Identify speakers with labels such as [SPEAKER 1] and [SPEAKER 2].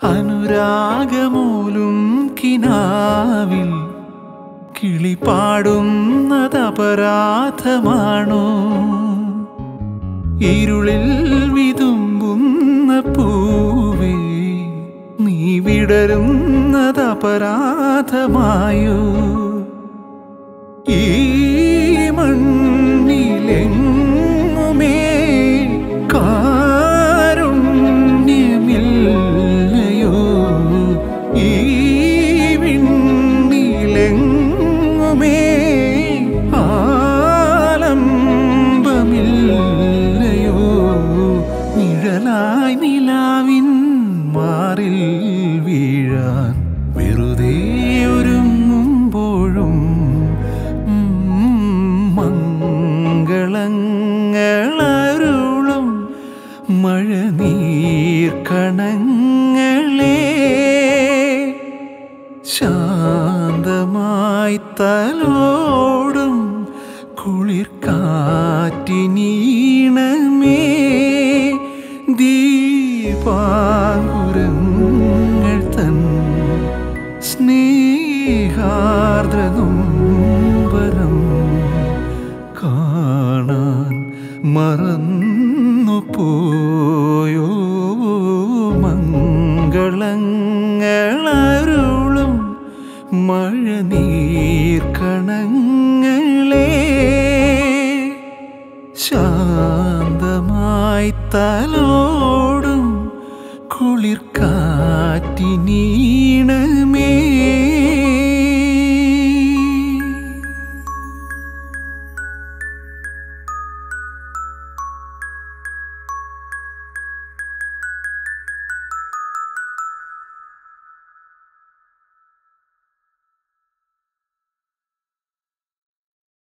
[SPEAKER 1] അനുരാഗമൂലും കിനാവിൽ കിളി പാടുന്നത് അപരാധമാണോ ഇരുളിൽ വിതുമ്പുന്ന പൂവേ നീ വിടരുന്നത് അപരാധമായോ ഈ മണ്ണിലെങ്ങുമേ കാരുണ്യമില്ലയോ ഈ വിണ്ണിലെങ്ങുമേ ആലംബമില്ലയോ നിഴലായി നിലാവിൻ മാറിൽ വീഴാൻ വെറുതെ ഒരുങ്ങുമ്പോഴും മംഗളങ്ങളരുളും മഴനീർക്കണങ്ങളെ ശാന്തമായി തലോടും കുളിർ കാറ്റിനീണമേ ദീപാങ്കുരങ്ങൾ തൻ സ്നേഹാർദ്രനുംബരം കാണാൻ മറന്നു പോയോ മംഗളങ്ങളരുളും മഴനീർക്കണങ്ങളെ ശാന്തമായി തലോടും കുളിർ കാറ്റിനീണമേ